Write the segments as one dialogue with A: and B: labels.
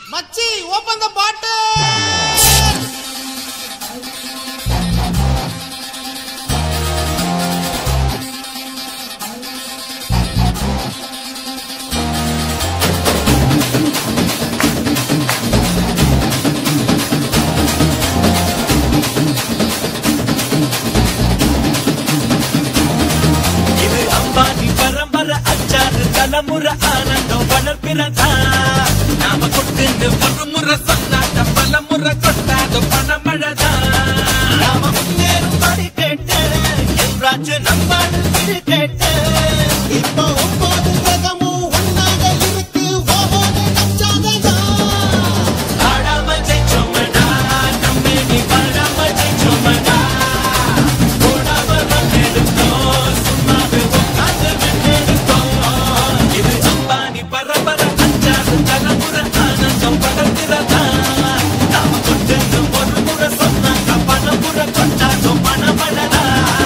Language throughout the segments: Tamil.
A: மச்சி ஓபன் த பாட்டு
B: இது அம்பானி பரம்பரை அச்சாறு தலைமுறை ஆனந்தம் வளர்ப்பிறதா நாம கொட்டுன்னு ஒரு முறை சொன்னாட்ட பல முறை கொட்டாத பணமழதா நாம முன்னேறும் படி கேட்டு என்றாச்சு நம்மாடு திரு கேட்டு
A: இப்போ ஒன்பது கிரகமும் ஒன்னாக இருக்கு ஒவ்வொரு நச்சாகதான்
B: ஆடாம ஜெயிச்சோமடா நம்மே நீ பாடாம ஜெயிச்சோமடா ஓடாம வந்தெடுத்தோம் சும்மாவே உட்கார்ந்து விட்டெடுத்தோம் இது அம்பானி பரம்பரை அஞ்சாறு தலைமுறை ஆனந்தம் படர்கிறதா நாம கொண்டு ஒரு முறை சொன்னாங்க பணம் முறை கொண்டாடும் மனமழடா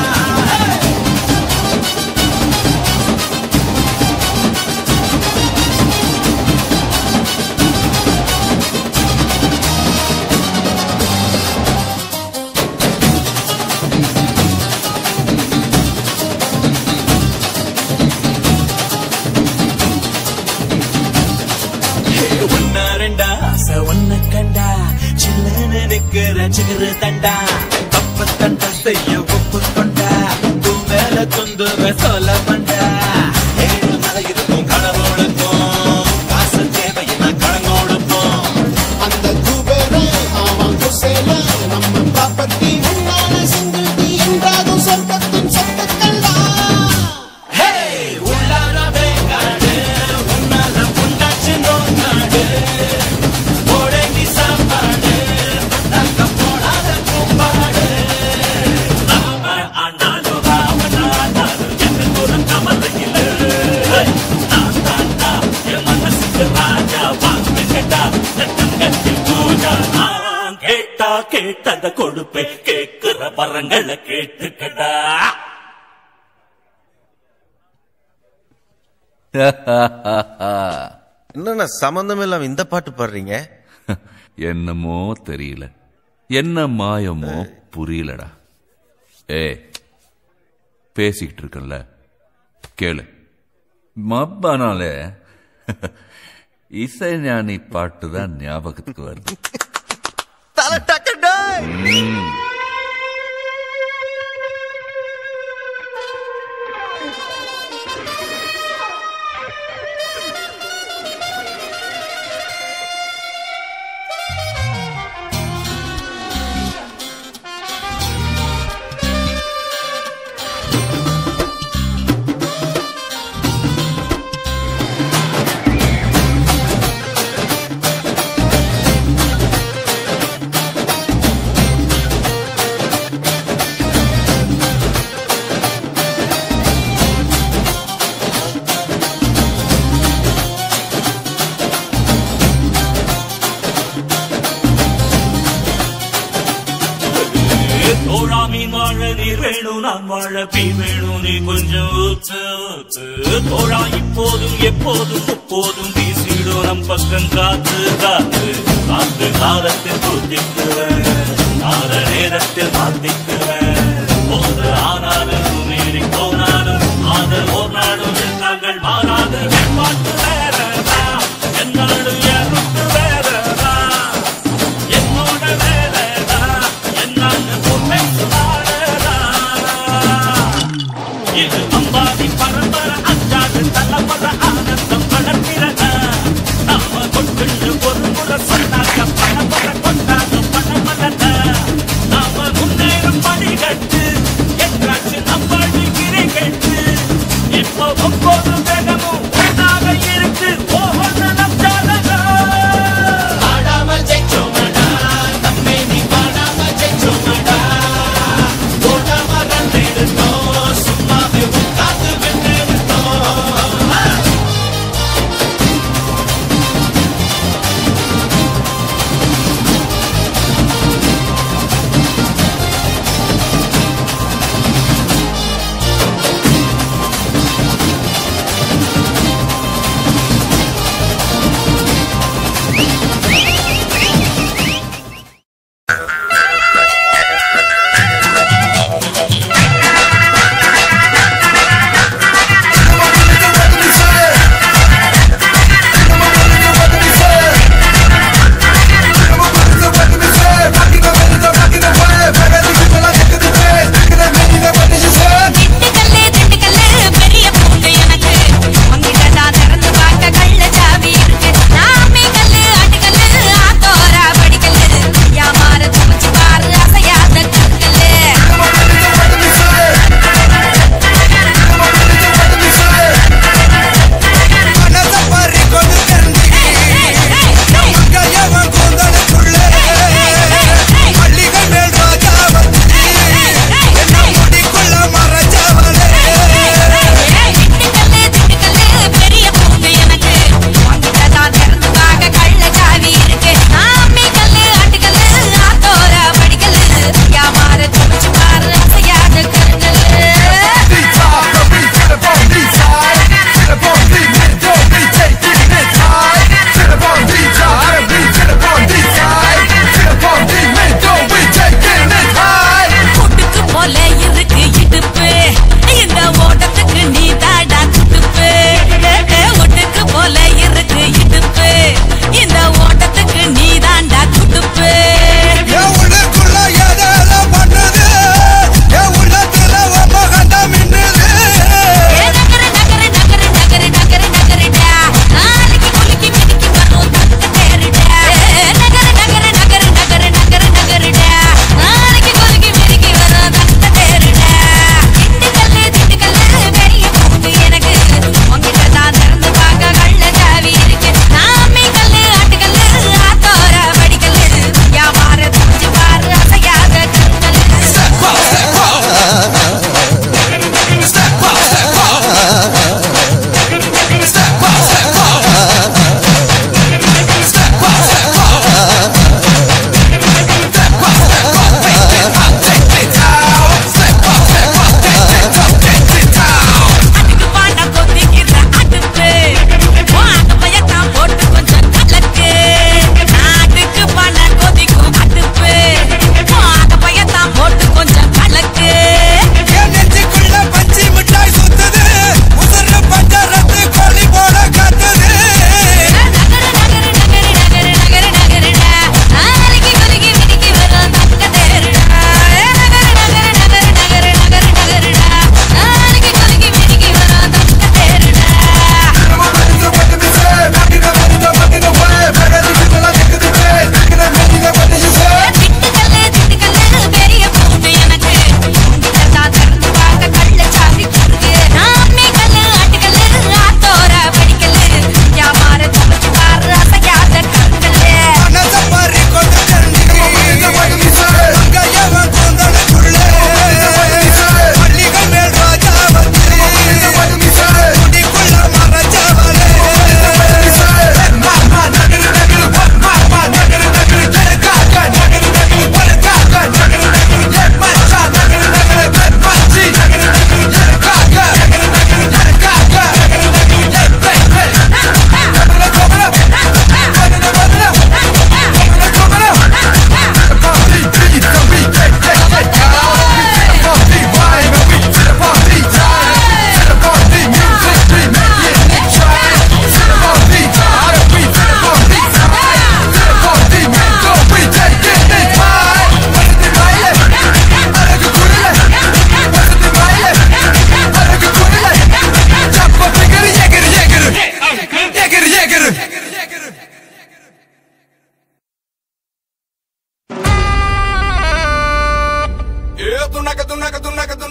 B: ஒன்னா ரெண்டா ஆசை ஒன்ன கண்டா சில்லன்னு நிக்கிற சிகரு தண்டா தப்ப தண்டா செய்ய ஒப்பு கொண்டா தூ மேல துந்துவ சொல்ல மண்டா ஏழு மலை இருக்கும் கடவுளுக்கும் காசு தேவையில்லை கடன் கொடுப்போம்
A: அந்த குபேரே அவன் குசேல நம்ம ப்ராப்பர்ட்டி உன்னால சிங்கிள்டி என்றாகும் சொர்க்கத்தின் சொத்துக்கள்லாம்
B: ஹே உள்ளாரவே காடு உன்னால புண்டாச்சு நோக்காடு போடங்கி சாப்பாடு தக்க போடாத கூப்பாடு ராம ஆனாலும் ராவண ஆனாலும் எந்த தூரம் கமலையில் நான் தாண்டா என் மனசுக்கு ராஜா வாங்க கேட்டா தங்கத்தில் பூஜா நான் கேட்டா கேட்டத கொடுப்பே கேட்கிற வரங்களை கேட்டுக்கடா
C: என்னண்ணா சம்பந்தம் இல்லாம இந்த பாட்டு பாடுறீங்க
D: என்னமோ தெரியல என்ன மாயமோ புரியலடா ஏ பேசிக்கிட்டு இருக்கல கேளு மப்பானாலே இசைஞானி பாட்டு தான் ஞாபகத்துக்கு வருது
C: தலை டக்கடா
B: தோழா மீன் வாழ நீர் வேணும் நான் வாழ பீ வேணும் நீ கொஞ்சம் ஊத்து ஊத்து தோழா இப்போதும் எப்போதும் எப்போதும் வீசிடும் நம் பக்கம் காத்து காத்து காத்து காலத்தில் தூத்திக்குவேன் கால நேரத்தில் மாத்திக்குவேன் போது ஆனாலும் மீறி போனாலும் ஆதல் ஓர் நாடும் எண்ணங்கள் மாறாது என் பாட்டு வேறதான் என்னாலும் என் ருட்டு வேறதான் என்னோட வேலைதான் என்னான்னு உண்மை சுதாரதான் இது அம்பாதி பரம்பரை அஞ்சாறு தலைமுறை ஆனந்தம் வளர்க்கிறதா நாம கொண்டு ஒரு முறை சொன்னாக்க பணமுறை கொண்டாத பணமலத நாம முன்னேறும் படிகட்டு என்றாச்சு நம்ம கிரை கட்டு இப்போ ஒவ்வொரு வேகமும்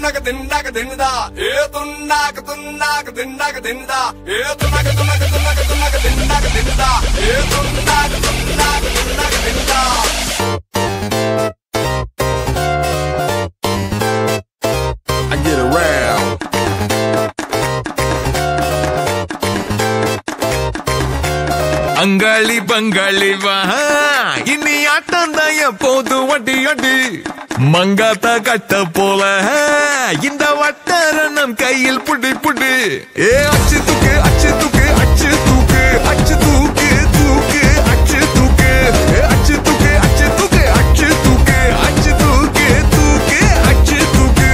E: துண்ணக திண்டாக தின்னுதா ஏ துண்ணாக துண்ணாக திண்டாக தின்னுதா ஏ துண்ணக துண்ணக துண்ணக துண்ணக திண்டாக தின்னுதா ஏ துண்ணாக துண்ணாக திண்டாக தின்னுதா
F: I get around.
G: அங்காளி பங்காளி வா இனி ஆட்டம் தான் எப்போது வட்டி அடி மங்காத்த கட்ட போல இந்த வட்டாரணம் கையில் புடி புடி ஏ அச்சு தூக்கு அச்சு தூக்கு அச்சு தூக்கு அச்சு தூக்கு தூக்கு அச்சு தூக்கு ஏ அச்சு தூக்கு அச்சு தூக்கு அச்சு தூக்கு அச்சு தூக்கு தூக்கு அச்சு தூக்கு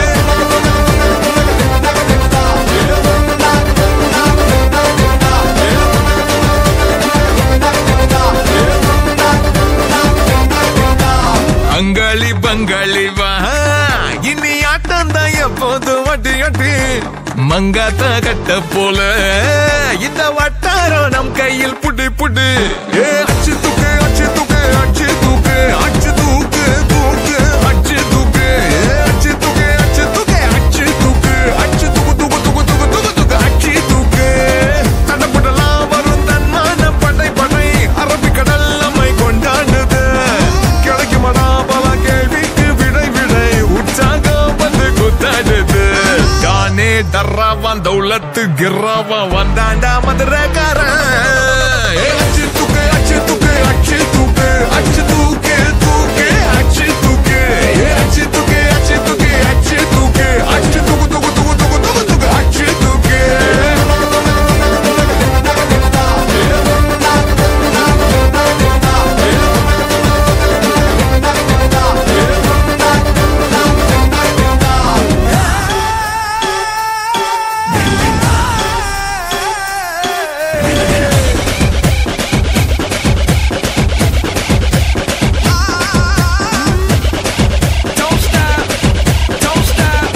G: அங்காளி பங்காளி வா இனி ஆட்டம் தான் எப்போது வட்டி அட்டி மங்காத்த கட்ட போல இந்த வட்டாரம் நம் கையில் புடி புடி ஏ அச்சு தூக்கு அச்சு தூக்கு அச்சு தூக்கு அச்சு தூக்கு தூக்கு அச்சு தூக்கு ஏ அச்சு தூக்கு அச்சு தூக்கு அச்சு தூக்கு அச்சு தூக்கு தூக்கு தூக்கு தூக்கு தூக்கு தூக்கு அச்சு தூக்கு தடப்படலாம் வரும் தன்மான படை படை அரபிக்கடல் நம்மை கொண்டாடுது கிடைக்குமடா பல கேள்விக்கு விடை விடை உற்சாகம் வந்து குத்தாடுது தானே தர்றாவான் தௌலத்து கிர்றாவா வந்தாண்டா மதுரக்காரன் ஏ, அச்சு தூக்கு அச்சு தூக்கு அச்சு தூக்கு அச்சு தூக்கு தூக்கு அச்சு தூக்கு ஏ, அச்சு தூக்கு அச்சு தூக்கு அச்சு தூக்கு அச்சு தூக்கு தூக்கு தூக்கு தூக்கு தூக்கு தூக்கு அச்சு தூக்கு Don't stop, don't stop.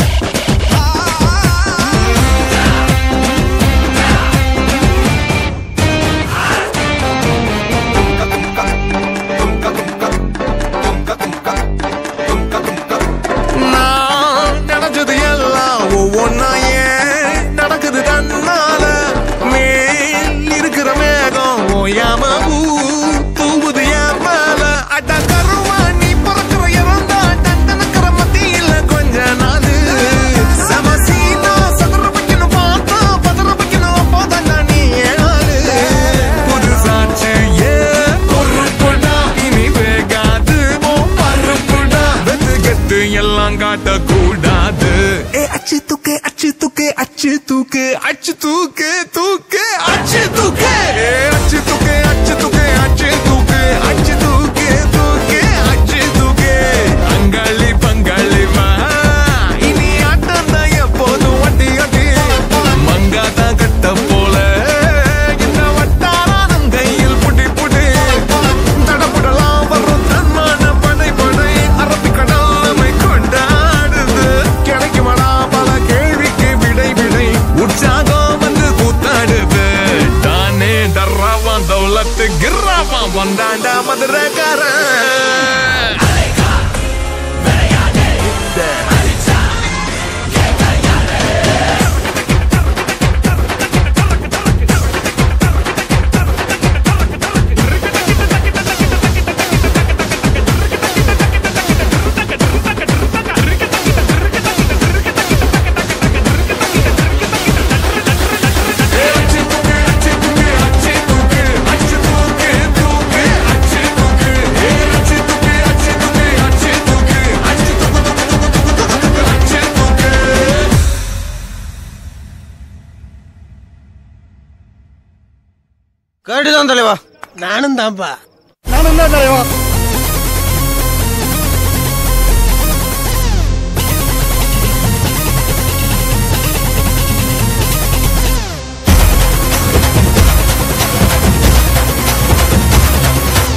G: நான் நினைச்சது எல்லாம் ஒவ்வொன்னா ஏன் நடக்குது தன்னால மேல் இருக்கிற மேகம் ஓயாம ஊ தூவுது என் மேல அட கருவா நீ பிறக்கிற இறந்தா டண்டனக்கிற மத்தியில கொஞ்ச நாள் சமசீனா சதுர வைக்கணும் பார்த்தா பதற வைக்கணும் அப்போதான் நீ ஏழாளு புது சாட்சி ஏ பொறுப்புடா இனி வேகாது ஓ பருப்புடா வெத்து கெத்து எல்லாம் காட்டக்கூடாது ஏ அச்சு தூக்கு அச்சு தூக்கு அச்சு தூக்கு அச்சு தூக்கு தூக்கு அச்சு தூக்கு ஏ அச்சு தூக்கு அச்சு தூக்கு அச்சு தூக்கு அச்சு தூக்கு தூக்கு அச்சு தூக்கு அங்காளி பங்காளி வா இனி ஆட்டம் தான் எப்போதும் வட்டி அட்டி மங்காத கட்ட போல இந்த வட்டாரம் கையில் புடி புடி தடப்படலாம் வரும் தன்மான படை படை அரபிக்கடல் நம்மை கொண்டாடுது கிடைக்குமடா பல கேள்விக்கு விடை விடை உற்சாகம் வந்து கூத்தாடுது தானே டர்ராவான் தௌலத்து கிர்ராவான் வந்தாண்டா மதுரக்காரன்
C: கேட்டுதான் தலைவா
H: நானும் தான்ப்பா நானும் தான் தலைவா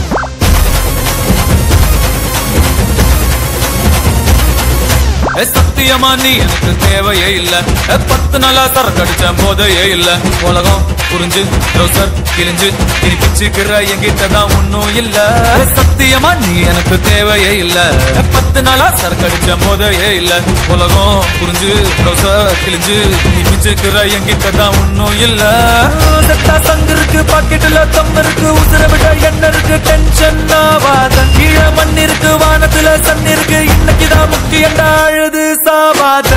B: சத்த சத்தியமா நீ எனக்கு தேவையே இல்ல பத்து நாளா சரக்கு அடிச்ச போதையே இல்ல உலகம் புரிஞ்சு ரோசர் கிழிஞ்சு இனி பிச்சுக்கிற என்கிட்ட தான் ஒன்னும் இல்ல சத்தியமா நீ எனக்கு தேவையே இல்ல பத்து நாளா சரக்கு அடிச்ச போதையே இல்ல உலகம் புரிஞ்சு ரோசர் கிழிஞ்சு இனி பிச்சுக்கிற என்கிட்ட தான் ஒன்னும் இல்ல செத்தா சங்கு இருக்கு பாக்கெட்டுல தம் இருக்கு உசுர விட என்ன இருக்கு டென்ஷன் ஆவாத கீழே மண் இருக்கு வானத்துல சன் இருக்கு இன்னைக்குதான் முக்கியம் அழுது சாவாத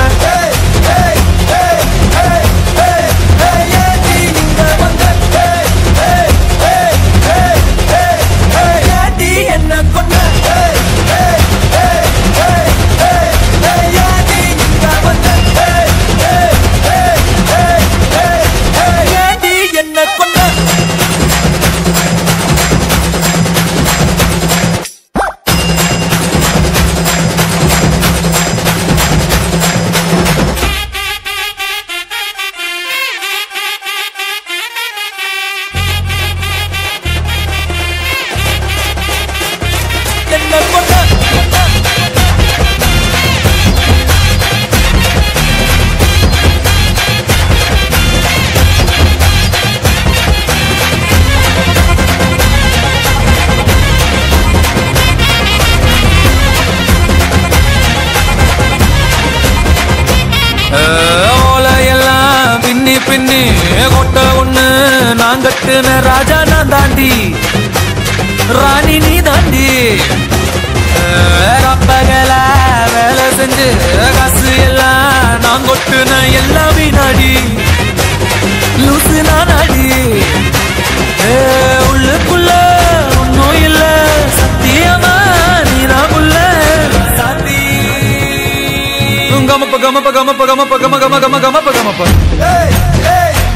B: என்ன கொண்ட என்ன கொண்ட என்ன கொண்ட ஓலையெல்லாம் பின்னி பின்னி கொட்ட ஒண்ணு நான் கட்டுன ராஜா நான் தாண்டி ராணி நீ தாண்டி அப்பகல வேலை செஞ்சு காசு எல்லாம் நான் கொட்டுன எல்லாம் வீணாடி லூசு நானாடி ஏ, உள்ளுக்குள்ள ஒன்னும் இல்ல சத்தியமா நீதான் உள்ள சாந்தி கமப்ப கமப்ப கமப்ப கமப்ப கம கம கம கமப்ப கமப்ப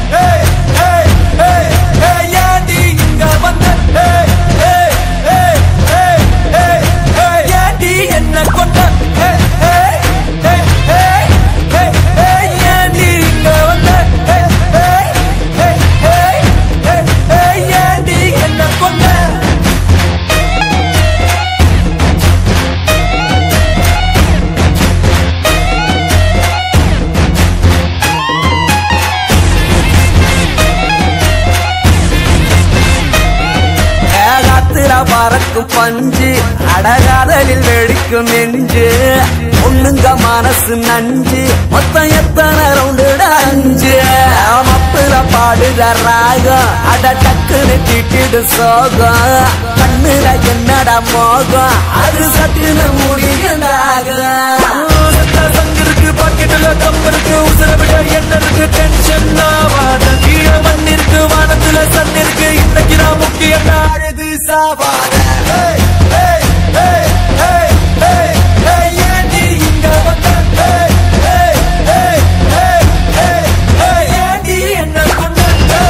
B: என்ன கொண்ட ஏண்டி இங்க வந்த ஏண்டி என்ன கொண்ட
I: காத்துல பறக்கும் பஞ்சு அடகாதலில் வெடிக்கும் நெஞ்சு ஒண்ணுங்க மனசு நஞ்சு மொத்தம் எத்தனை ரவுண்டுட அஞ்சு மப்புல பாடுற ராகம் அட டக்குன்னு திட்டிடு சோகம் கண்ணுல என்னடா மோகம் அது சட்டுன்னு முடியுதாகும்
B: சங்கிருக்கு பாக்கெட்டுல கம்பருக்கு உசுர விட என்ன இருக்கு டென்ஷன் ஆவாத கீழே மண் இருக்கு வானத்துல சன் இருக்கு இன்னைக்கு நான் முக்கியம் அழுது சாவாத ஏண்டி இங்க வந்த ஏண்டி என்ன கொண்ட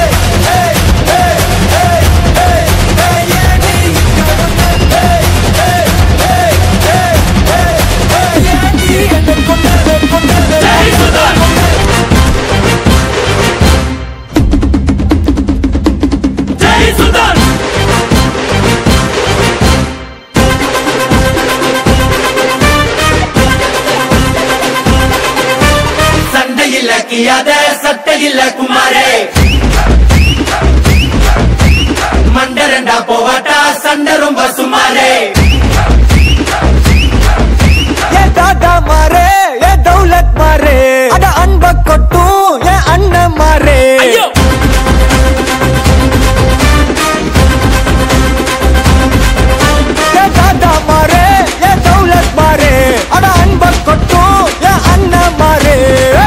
B: ஏண்டி இங்க வந்த ஏண்டி என்ன கொண்ட கொண்ட
J: சண்டையில் கியாத சட்டையில் குமாரே மண்டரண்டா போவாட்டா சண்டை ரொம்ப சுமாரே
B: ஏ தாத்தா மாறே ஏ தௌலத் மாறே அட அன்ப கொட்டும் ஏ அண்ணன் மாறே ஏ தாத்தா மாறே ஏ தௌலத் மாறே அட அன்ப கொட்டும் ஏ அண்ணன் மாறே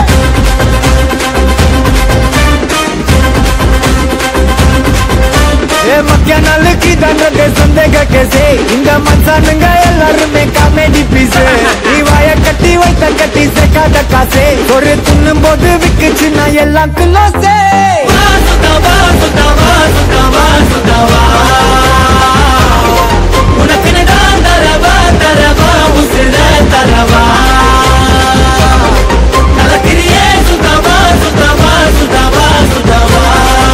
B: ஏ மத்திய நாளுக்கு தண்டத்தை சந்தேக கேசே இந்த மச்சானுங்க எல்லாருமே காமெடி பீஸ் நீ வாய கட்டி வைத்த கட்டி சேர்க்காத காசே ஒரு துண்ணும் போது விக்குச்சுன்னா எல்லாம் குலோசே
J: சுத்தவா சுத்தவா சுத்தவா சுத்தவா உனக்குன்னு தான் தரவா தரவா உசிர தரவா கலக்கிறியே சுத்தவா சுத்தவா சுத்தவா சுத்தவா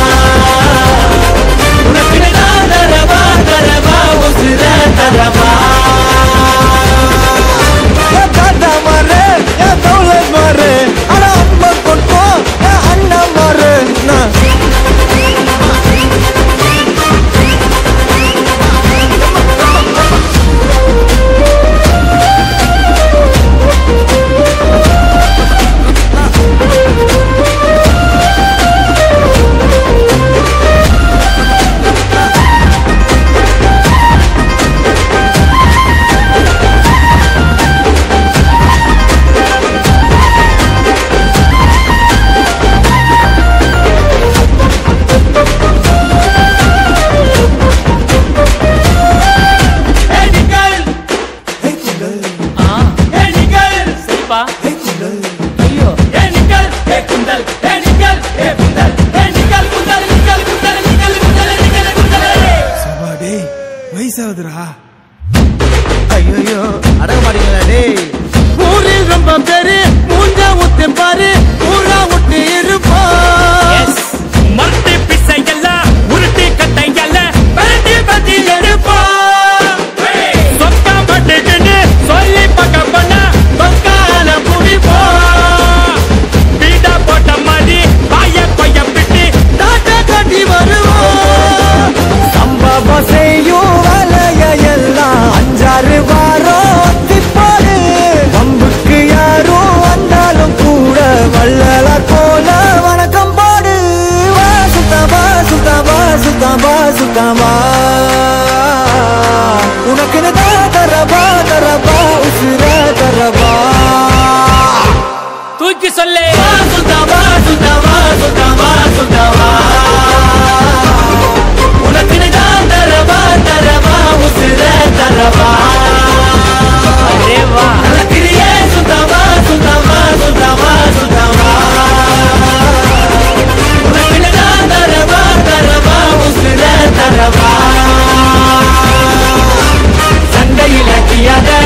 J: உனக்குன்னு தான் தரவா தரவா உசிர தரவா
B: ஏ தாத்தா மாறே ஏ
H: வயசு ஆகுதுடா
C: ஐயோ அடங்க மாட்டீங்களா டேய்
H: ஊரில் ரொம்ப பேரு மூஞ்ச ஊத்து பாரு ஊரா விட்டு இருப்போம்
J: மறுத்து பிசையல்ல உருட்டி கட்டையல்ல பரட்டி பத்தி எடுப்போம் சொக்கா பட்டுக்குன்னு சொல்லி பக்க பண்ண சொக்கால புடிப்போம் பீடா போட்ட மாதிரி பாய கொய்ய பிட்டு
H: தாத்தா காட்டி வருவோம்
I: சம்பவம் செய்யும் வேலைய எல்லாம் அஞ்சாறு வாரம் திப்பாரு பம்புக்கு யாரும் வந்தாலும் கூட வள்ளலார் போல வணக்கம் பாடு வா சுத்தமா சுத்தமா சுத்தமா சுத்தமா உனக்கு தரபா தரபா உசுர தரபா
J: தூக்கி சொல்லு
I: சுத்தமா சுத்தமா சுத்தமா சுத்தமா உனக்கு தான் தரவா தரவா உசுர தரவா
J: அரேவா
I: கிரியே சுத்தமா சுத்தமா சுத்தமா சுத்தமா உனக்கு தான் தரவா தரவா உசுர தரவா சண்டையில் அட்டியாத